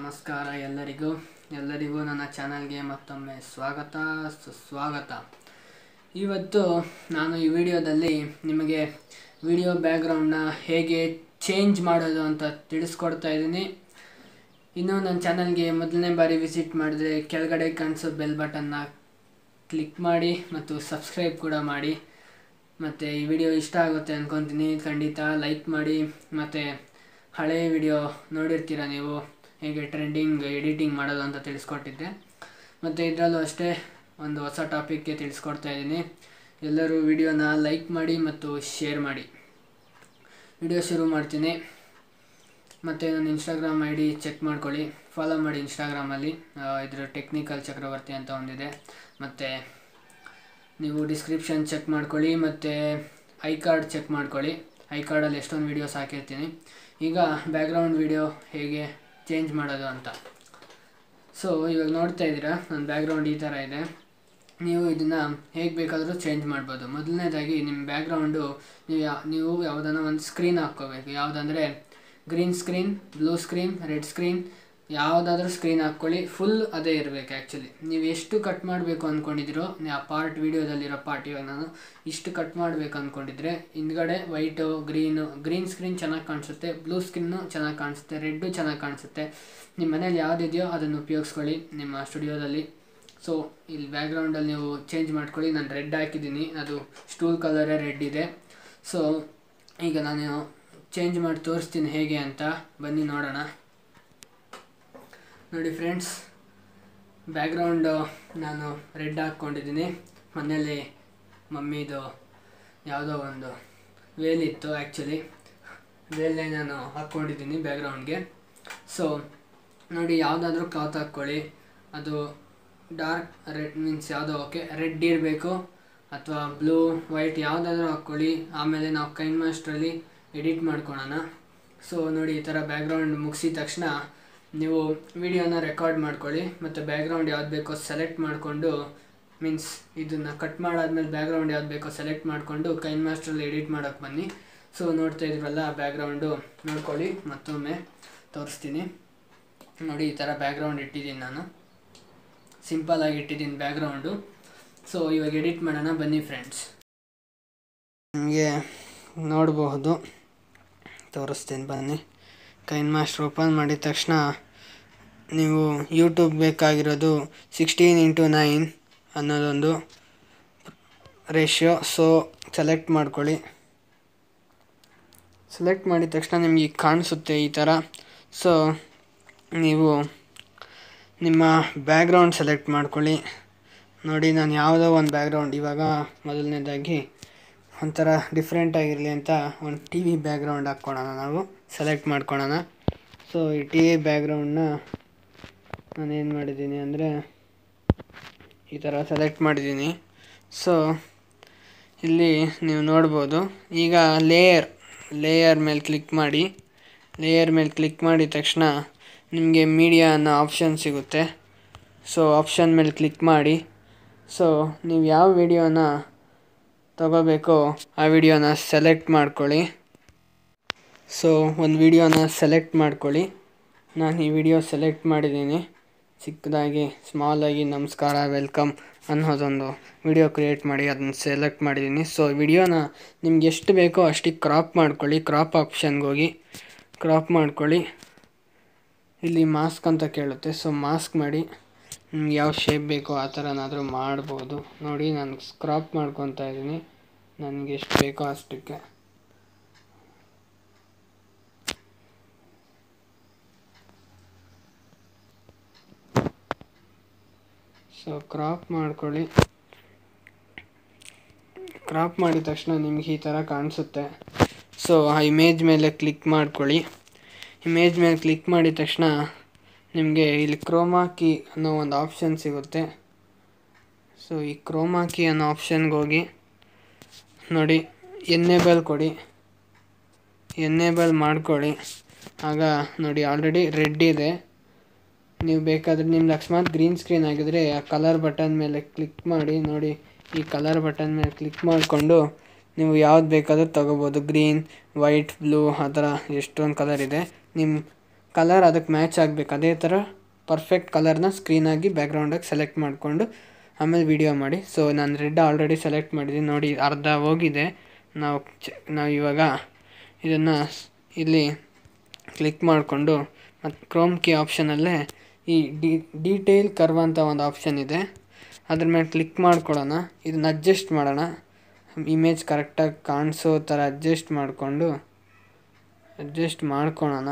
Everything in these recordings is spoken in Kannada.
ನಮಸ್ಕಾರ ಎಲ್ಲರಿಗೂ ಎಲ್ಲರಿಗೂ ನನ್ನ ಚಾನಲ್ಗೆ ಮತ್ತೊಮ್ಮೆ ಸ್ವಾಗತ ಸುಸ್ವಾಗತ ಇವತ್ತು ನಾನು ಈ ವಿಡಿಯೋದಲ್ಲಿ ನಿಮಗೆ ವಿಡಿಯೋ ಬ್ಯಾಕ್ಗ್ರೌಂಡ್ನ ಹೇಗೆ ಚೇಂಜ್ ಮಾಡೋದು ಅಂತ ತಿಳಿಸ್ಕೊಡ್ತಾ ಇದ್ದೀನಿ ಇನ್ನು ನನ್ನ ಚಾನಲ್ಗೆ ಮೊದಲನೇ ಬಾರಿ ವಿಸಿಟ್ ಮಾಡಿದ್ರೆ ಕೆಳಗಡೆ ಕಾಣಿಸೋ ಬೆಲ್ ಬಟನ್ನ ಕ್ಲಿಕ್ ಮಾಡಿ ಮತ್ತು ಸಬ್ಸ್ಕ್ರೈಬ್ ಕೂಡ ಮಾಡಿ ಮತ್ತು ಈ ವಿಡಿಯೋ ಇಷ್ಟ ಆಗುತ್ತೆ ಅಂದ್ಕೊತೀನಿ ಖಂಡಿತ ಲೈಕ್ ಮಾಡಿ ಮತ್ತು ಹಳೆಯ ವಿಡಿಯೋ ನೋಡಿರ್ತೀರ ನೀವು ಹೇಗೆ ಟ್ರೆಂಡಿಂಗ್ ಎಡಿಟಿಂಗ್ ಮಾಡೋದು ಅಂತ ತಿಳಿಸ್ಕೊಟ್ಟಿದ್ದೆ ಮತ್ತು ಇದರಲ್ಲೂ ಅಷ್ಟೇ ಒಂದು ಹೊಸ ಟಾಪಿಕ್ಗೆ ತಿಳಿಸ್ಕೊಡ್ತಾ ಇದ್ದೀನಿ ಎಲ್ಲರೂ ವಿಡಿಯೋನ ಲೈಕ್ ಮಾಡಿ ಮತ್ತು ಶೇರ್ ಮಾಡಿ ವಿಡಿಯೋ ಶುರು ಮಾಡ್ತೀನಿ ಮತ್ತು ನನ್ನ ಇನ್ಸ್ಟಾಗ್ರಾಮ್ ಐ ಡಿ ಚೆಕ್ ಮಾಡ್ಕೊಳ್ಳಿ ಫಾಲೋ ಮಾಡಿ ಇನ್ಸ್ಟಾಗ್ರಾಮಲ್ಲಿ ಇದ್ರ ಟೆಕ್ನಿಕಲ್ ಚಕ್ರವರ್ತಿ ಅಂತ ಒಂದಿದೆ ಮತ್ತು ನೀವು ಡಿಸ್ಕ್ರಿಪ್ಷನ್ ಚೆಕ್ ಮಾಡ್ಕೊಳ್ಳಿ ಮತ್ತು ಐ ಕಾರ್ಡ್ ಚೆಕ್ ಮಾಡ್ಕೊಳ್ಳಿ ಐ ಕಾರ್ಡಲ್ಲಿ ಎಷ್ಟೊಂದು ವೀಡಿಯೋಸ್ ಹಾಕಿರ್ತೀನಿ ಈಗ ಬ್ಯಾಕ್ಗ್ರೌಂಡ್ ವೀಡಿಯೋ ಹೇಗೆ ಚೇಂಜ್ ಮಾಡೋದು ಅಂತ ಸೊ ಇವಾಗ ನೋಡ್ತಾ ಇದ್ದೀರಾ ನನ್ನ ಬ್ಯಾಕ್ಗ್ರೌಂಡ್ ಈ ಥರ ಇದೆ ನೀವು ಇದನ್ನು ಹೇಗೆ ಬೇಕಾದರೂ ಚೇಂಜ್ ಮಾಡ್ಬೋದು ಮೊದಲನೇದಾಗಿ ನಿಮ್ಮ ಬ್ಯಾಕ್ಗ್ರೌಂಡು ನೀವು ಯಾ ನೀವು ಯಾವುದನ್ನ ಒಂದು ಸ್ಕ್ರೀನ್ ಹಾಕ್ಕೋಬೇಕು ಯಾವುದಂದರೆ green screen blue screen red screen ಯಾವುದಾದ್ರೂ ಸ್ಕ್ರೀನ್ ಹಾಕ್ಕೊಳ್ಳಿ ಫುಲ್ ಅದೇ ಇರಬೇಕು ಆ್ಯಕ್ಚುಲಿ ನೀವು ಎಷ್ಟು ಕಟ್ ಮಾಡಬೇಕು ಅಂದ್ಕೊಂಡಿದ್ದೀರೋ ಆ ಪಾರ್ಟ್ ವೀಡಿಯೋದಲ್ಲಿರೋ ಪಾರ್ಟ್ ಇವಾಗ ನಾನು ಇಷ್ಟು ಕಟ್ ಮಾಡಬೇಕು ಅಂದ್ಕೊಂಡಿದ್ರೆ ಹಿಂದ್ಗಡೆ ವೈಟು ಗ್ರೀನು ಗ್ರೀನ್ ಸ್ಕ್ರೀನ್ ಚೆನ್ನಾಗಿ ಕಾಣಿಸುತ್ತೆ ಬ್ಲೂ ಸ್ಕ್ರೀನು ಚೆನ್ನಾಗಿ ಕಾಣಿಸುತ್ತೆ ರೆಡ್ಡು ಚೆನ್ನಾಗಿ ಕಾಣಿಸುತ್ತೆ ನಿಮ್ಮ ಮನೇಲಿ ಯಾವುದಿದೆಯೋ ಅದನ್ನು ಉಪಯೋಗಿಸ್ಕೊಳ್ಳಿ ನಿಮ್ಮ ಸ್ಟುಡಿಯೋದಲ್ಲಿ ಸೊ ಇಲ್ಲಿ ಬ್ಯಾಕ್ಗ್ರೌಂಡಲ್ಲಿ ನೀವು ಚೇಂಜ್ ಮಾಡ್ಕೊಳ್ಳಿ ನಾನು ರೆಡ್ ಹಾಕಿದ್ದೀನಿ ಅದು ಸ್ಟೂಲ್ ಕಲರೇ ರೆಡ್ ಇದೆ ಸೊ ಈಗ ನಾನು ಚೇಂಜ್ ಮಾಡಿ ತೋರಿಸ್ತೀನಿ ಹೇಗೆ ಅಂತ ಬನ್ನಿ ನೋಡೋಣ ನೋಡಿ ಫ್ರೆಂಡ್ಸ್ ಬ್ಯಾಕ್ಗ್ರೌಂಡು ನಾನು ರೆಡ್ ಹಾಕ್ಕೊಂಡಿದ್ದೀನಿ ಮನೇಲಿ ಮಮ್ಮಿದು ಯಾವುದೋ ಒಂದು ವೇಲಿತ್ತು ಆ್ಯಕ್ಚುಲಿ ವೇಲೇ ನಾನು ಹಾಕ್ಕೊಂಡಿದ್ದೀನಿ ಬ್ಯಾಕ್ಗ್ರೌಂಡ್ಗೆ ಸೊ ನೋಡಿ ಯಾವುದಾದ್ರೂ ಕ್ಲಾತ್ ಹಾಕ್ಕೊಳ್ಳಿ ಅದು ಡಾರ್ಕ್ ರೆಡ್ ಮೀನ್ಸ್ ಯಾವುದೋ ಓಕೆ ರೆಡ್ ಇರಬೇಕು ಅಥವಾ ಬ್ಲೂ ವೈಟ್ ಯಾವುದಾದ್ರೂ ಹಾಕ್ಕೊಳ್ಳಿ ಆಮೇಲೆ ನಾವು ಕೈನ್ ಮಾಸ್ಟ್ರಲ್ಲಿ ಎಡಿಟ್ ಮಾಡ್ಕೊಳ್ಳೋಣ ಸೊ ನೋಡಿ ಈ ಥರ ಬ್ಯಾಕ್ಗ್ರೌಂಡ್ ಮುಗಿಸಿದ ತಕ್ಷಣ ನೀವು ವಿಡಿಯೋನ ರೆಕಾರ್ಡ್ ಮಾಡ್ಕೊಳ್ಳಿ ಮತ್ತು ಬ್ಯಾಕ್ಗ್ರೌಂಡ್ ಯಾವ್ದು ಬೇಕೋ ಸೆಲೆಕ್ಟ್ ಮಾಡಿಕೊಂಡು ಮೀನ್ಸ್ ಇದನ್ನು ಕಟ್ ಮಾಡಾದ್ಮೇಲೆ ಬ್ಯಾಕ್ಗ್ರೌಂಡ್ ಯಾವ್ದು ಬೇಕೋ ಸೆಲೆಕ್ಟ್ ಮಾಡಿಕೊಂಡು ಕೈನ್ ಮಾಸ್ಟ್ರಲ್ಲಿ ಎಡಿಟ್ ಮಾಡೋಕ್ಕೆ ಬನ್ನಿ ಸೊ ನೋಡ್ತಾ ಇದ್ರಲ್ಲ ಬ್ಯಾಕ್ಗ್ರೌಂಡು ನೋಡ್ಕೊಳ್ಳಿ ಮತ್ತೊಮ್ಮೆ ತೋರಿಸ್ತೀನಿ ನೋಡಿ ಈ ಥರ ಬ್ಯಾಕ್ಗ್ರೌಂಡ್ ಇಟ್ಟಿದ್ದೀನಿ ನಾನು ಸಿಂಪಲಾಗಿ ಇಟ್ಟಿದ್ದೀನಿ ಬ್ಯಾಕ್ಗ್ರೌಂಡು ಸೊ ಇವಾಗ ಎಡಿಟ್ ಮಾಡೋಣ ಬನ್ನಿ ಫ್ರೆಂಡ್ಸ್ ನಿಮಗೆ ನೋಡಬಹುದು ತೋರಿಸ್ತೀನಿ ಬನ್ನಿ ಕೈನ್ ಮಾಸ್ಟರ್ ಓಪನ್ ಮಾಡಿದ ತಕ್ಷಣ ನೀವು ಯೂಟ್ಯೂಬ್ ಬೇಕಾಗಿರೋದು ಸಿಕ್ಸ್ಟೀನ್ ಇಂಟು ನೈನ್ ಅನ್ನೋದೊಂದು ರೇಷ್ಯೋ ಸೊ ಸೆಲೆಕ್ಟ್ ಮಾಡ್ಕೊಳ್ಳಿ ಸೆಲೆಕ್ಟ್ ಮಾಡಿದ ತಕ್ಷಣ ನಿಮಗೆ ಕಾಣಿಸುತ್ತೆ ಈ ಥರ ಸೊ ನೀವು ನಿಮ್ಮ ಬ್ಯಾಕ್ಗ್ರೌಂಡ್ ಸೆಲೆಕ್ಟ್ ಮಾಡ್ಕೊಳ್ಳಿ ನೋಡಿ ನಾನು ಯಾವುದೋ ಒಂದು ಬ್ಯಾಕ್ಗ್ರೌಂಡ್ ಇವಾಗ ಮೊದಲನೇದಾಗಿ ಒಂಥರ ಡಿಫ್ರೆಂಟ್ ಆಗಿರಲಿ ಅಂತ ಒಂದು ಟಿ ವಿ ಬ್ಯಾಕ್ಗ್ರೌಂಡ್ ಹಾಕ್ಕೊಳ್ಳೋಣ ನಾವು ಸೆಲೆಕ್ಟ್ ಮಾಡ್ಕೊಳ್ಳೋಣ ಸೊ ಈ ಟಿ ವಿ ಬ್ಯಾಕ್ಗ್ರೌಂಡನ್ನ ನಾನೇನು ಮಾಡಿದ್ದೀನಿ ಅಂದರೆ ಈ ಥರ ಸೆಲೆಕ್ಟ್ ಮಾಡಿದ್ದೀನಿ ಸೊ ಇಲ್ಲಿ ನೀವು ನೋಡ್ಬೋದು ಈಗ ಲೇಯರ್ ಲೇಯರ್ ಮೇಲೆ ಕ್ಲಿಕ್ ಮಾಡಿ ಲೇಯರ್ ಮೇಲೆ ಕ್ಲಿಕ್ ಮಾಡಿದ ತಕ್ಷಣ ನಿಮಗೆ ಮೀಡಿಯಾ ಅನ್ನೋ ಆಪ್ಷನ್ ಸಿಗುತ್ತೆ ಸೊ ಆಪ್ಷನ್ ಮೇಲೆ ಕ್ಲಿಕ್ ಮಾಡಿ ಸೊ ನೀವು ಯಾವ ವಿಡಿಯೋನ ತಗೋಬೇಕೋ ಆ ವಿಡಿಯೋನ ಸೆಲೆಕ್ಟ್ ಮಾಡ್ಕೊಳ್ಳಿ ಸೊ ಒಂದು ವಿಡಿಯೋನ ಸೆಲೆಕ್ಟ್ ಮಾಡ್ಕೊಳ್ಳಿ ನಾನು ಈ ವಿಡಿಯೋ ಸೆಲೆಕ್ಟ್ ಮಾಡಿದ್ದೀನಿ ಚಿಕ್ಕದಾಗಿ ಸ್ಮಾಲಾಗಿ ನಮಸ್ಕಾರ ವೆಲ್ಕಮ್ ಅನ್ನೋದೊಂದು ವಿಡಿಯೋ ಕ್ರಿಯೇಟ್ ಮಾಡಿ ಅದನ್ನು ಸೆಲೆಕ್ಟ್ ಮಾಡಿದ್ದೀನಿ ಸೊ ವಿಡಿಯೋನ ನಿಮ್ಗೆ ಎಷ್ಟು ಬೇಕೋ ಅಷ್ಟಿಗೆ ಕ್ರಾಪ್ ಮಾಡ್ಕೊಳ್ಳಿ ಕ್ರಾಪ್ ಆಪ್ಷನ್ಗೆ ಹೋಗಿ ಕ್ರಾಪ್ ಮಾಡ್ಕೊಳ್ಳಿ ಇಲ್ಲಿ ಮಾಸ್ಕ್ ಅಂತ ಕೇಳುತ್ತೆ ಸೊ ಮಾಸ್ಕ್ ಮಾಡಿ ನಿಮ್ಗೆ ಯಾವ ಶೇಪ್ ಬೇಕೋ ಆ ಥರನಾದರೂ ಮಾಡ್ಬೋದು ನೋಡಿ ನಾನು ಸ್ಕ್ರಾಪ್ ಮಾಡ್ಕೊತಾ ಇದ್ದೀನಿ ನನಗೆ ಎಷ್ಟು ಬೇಕೋ ಅಷ್ಟಕ್ಕೆ ಸೊ ಕ್ರಾಪ್ ಮಾಡ್ಕೊಳ್ಳಿ ಕ್ರಾಪ್ ಮಾಡಿದ ತಕ್ಷಣ ನಿಮ್ಗೆ ಈ ಥರ ಕಾಣಿಸುತ್ತೆ ಸೊ ಆ ಇಮೇಜ್ ಮೇಲೆ ಕ್ಲಿಕ್ ಮಾಡ್ಕೊಳ್ಳಿ ಇಮೇಜ್ ಮೇಲೆ ಕ್ಲಿಕ್ ಮಾಡಿದ ತಕ್ಷಣ ನಿಮಗೆ ಇಲ್ಲಿ ಕ್ರೋಮಾ ಕೀ ಅನ್ನೋ ಒಂದು ಆಪ್ಷನ್ ಸಿಗುತ್ತೆ ಸೊ ಈ ಕ್ರೋಮಾ ಕೀ ಅನ್ನೋ ಆಪ್ಷನ್ಗೆ ಹೋಗಿ ನೋಡಿ ಎನ್ನೇಬಲ್ ಕೊಡಿ ಎನ್ನೇಬಲ್ ಮಾಡ್ಕೊಳ್ಳಿ ಆಗ ನೋಡಿ ಆಲ್ರೆಡಿ ರೆಡ್ ಇದೆ ನೀವು ಬೇಕಾದರೆ ನಿಮ್ದು ಅಕಸ್ಮಾತ್ ಗ್ರೀನ್ ಸ್ಕ್ರೀನ್ ಆಗಿದ್ರೆ ಆ ಕಲರ್ ಬಟನ್ ಮೇಲೆ ಕ್ಲಿಕ್ ಮಾಡಿ ನೋಡಿ ಈ ಕಲರ್ ಬಟನ್ ಮೇಲೆ ಕ್ಲಿಕ್ ಮಾಡಿಕೊಂಡು ನೀವು ಯಾವ್ದು ಬೇಕಾದರೂ ತೊಗೋಬೋದು ಗ್ರೀನ್ ವೈಟ್ ಬ್ಲೂ ಆ ಥರ ಎಷ್ಟೊಂದು ಕಲರ್ ಇದೆ ನಿಮ್ಮ ಕಲರ್ ಅದಕ್ಕೆ ಮ್ಯಾಚ್ ಆಗಬೇಕು ಅದೇ ಥರ ಪರ್ಫೆಕ್ಟ್ ಕಲರ್ನ ಸ್ಕ್ರೀನಾಗಿ ಬ್ಯಾಕ್ಗ್ರೌಂಡಾಗಿ ಸೆಲೆಕ್ಟ್ ಮಾಡಿಕೊಂಡು ಆಮೇಲೆ ವಿಡಿಯೋ ಮಾಡಿ ಸೊ ನಾನು ರೆಡ್ ಆಲ್ರೆಡಿ ಸೆಲೆಕ್ಟ್ ಮಾಡಿದ್ದೀನಿ ನೋಡಿ ಅರ್ಧ ಹೋಗಿದೆ ನಾವು ಚ ನಾವು ಇವಾಗ ಇದನ್ನು ಇಲ್ಲಿ ಕ್ಲಿಕ್ ಮಾಡಿಕೊಂಡು ಮತ್ತು ಕ್ರೋಮ್ ಕೀ ಆಪ್ಷನಲ್ಲೇ ಈ ಡಿ ಡೀಟೇಲ್ ಕರ್ವ್ ಅಂತ ಒಂದು ಆಪ್ಷನ್ ಇದೆ ಅದ್ರ ಮೇಲೆ ಕ್ಲಿಕ್ ಮಾಡ್ಕೊಳ್ಳೋಣ ಇದನ್ನ ಅಡ್ಜಸ್ಟ್ ಮಾಡೋಣ ಇಮೇಜ್ ಕರೆಕ್ಟಾಗಿ ಕಾಣಿಸೋ ಥರ ಅಡ್ಜಸ್ಟ್ ಮಾಡಿಕೊಂಡು ಅಡ್ಜಸ್ಟ್ ಮಾಡ್ಕೊಳ್ಳೋಣ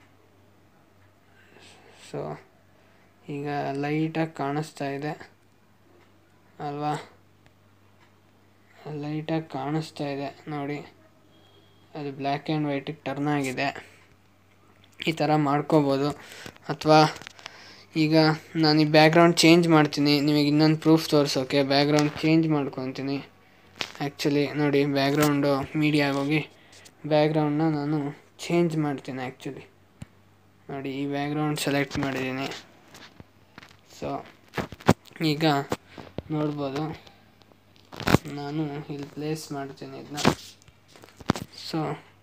ಸೊ ಈಗ ಲೈಟಾಗಿ ಕಾಣಿಸ್ತಾ ಇದೆ ಅಲ್ವಾ ಲೈಟಾಗಿ ಕಾಣಿಸ್ತಾ ಇದೆ ನೋಡಿ ಅದು ಬ್ಲ್ಯಾಕ್ ಆ್ಯಂಡ್ ವೈಟಿಗೆ ಟರ್ನ್ ಆಗಿದೆ ಈ ಥರ ಮಾಡ್ಕೋಬೋದು ಅಥವಾ ಈಗ ನಾನು ಈ ಬ್ಯಾಕ್ಗ್ರೌಂಡ್ ಚೇಂಜ್ ಮಾಡ್ತೀನಿ ನಿಮಗೆ ಇನ್ನೊಂದು ಪ್ರೂಫ್ ತೋರಿಸೋಕೆ ಬ್ಯಾಕ್ಗ್ರೌಂಡ್ ಚೇಂಜ್ ಮಾಡ್ಕೊತೀನಿ ಆ್ಯಕ್ಚುಲಿ ನೋಡಿ ಬ್ಯಾಕ್ಗ್ರೌಂಡು ಮೀಡಿಯಾಗೆ ಹೋಗಿ ಬ್ಯಾಕ್ಗ್ರೌಂಡನ್ನ ನಾನು ಚೇಂಜ್ ಮಾಡ್ತೀನಿ ಆ್ಯಕ್ಚುಲಿ ನೋಡಿ ಈ ಬ್ಯಾಕ್ಗ್ರೌಂಡ್ ಸೆಲೆಕ್ಟ್ ಮಾಡಿದ್ದೀನಿ ಸೊ ಈಗ ನೋಡ್ಬೋದು ನಾನು ಇಲ್ಲಿ ಪ್ಲೇಸ್ ಮಾಡ್ತೀನಿ ಇದನ್ನ ಸೊ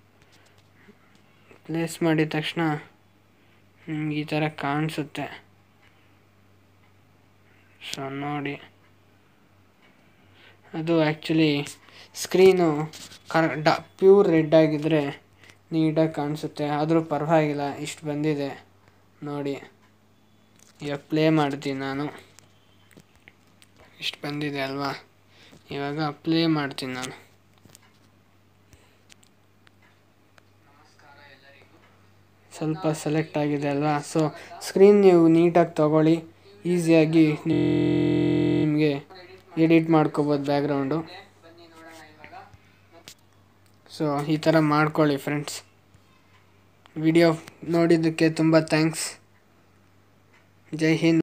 ಪ್ಲೇಸ್ ಮಾಡಿದ ತಕ್ಷಣ ನಿಮ್ಗೆ ಈ ಥರ ಕಾಣಿಸುತ್ತೆ ಸೊ ನೋಡಿ ಅದು ಆ್ಯಕ್ಚುಲಿ ಸ್ಕ್ರೀನು ಕರ್ ಡ ಪ್ಯೂರ್ ರೆಡ್ ಆಗಿದ್ದರೆ ನೀಟಾಗಿ ಕಾಣಿಸುತ್ತೆ ಆದರೂ ಪರವಾಗಿಲ್ಲ ಇಷ್ಟು ಬಂದಿದೆ ನೋಡಿ ಇವಾಗ ಪ್ಲೇ ಮಾಡ್ತೀನಿ ನಾನು ಇಷ್ಟು ಬಂದಿದೆ ಅಲ್ವಾ ಇವಾಗ ಪ್ಲೇ ಮಾಡ್ತೀನಿ ನಾನು ಸ್ವಲ್ಪ ಸೆಲೆಕ್ಟ್ ಆಗಿದೆ ಅಲ್ವಾ ಸೊ ಸ್ಕ್ರೀನ್ ನೀವು ನೀಟಾಗಿ ತಗೊಳ್ಳಿ ಈಸಿಯಾಗಿ ನಿಮಗೆ ಎಡಿಟ್ ಮಾಡ್ಕೋಬೋದು ಬ್ಯಾಕ್ಗ್ರೌಂಡು ಸೊ ಈ ಥರ ಮಾಡ್ಕೊಳ್ಳಿ ಫ್ರೆಂಡ್ಸ್ ವಿಡಿಯೋ ನೋಡಿದ್ದಕ್ಕೆ ತುಂಬ ಥ್ಯಾಂಕ್ಸ್ ಜೈ ಹಿಂದ್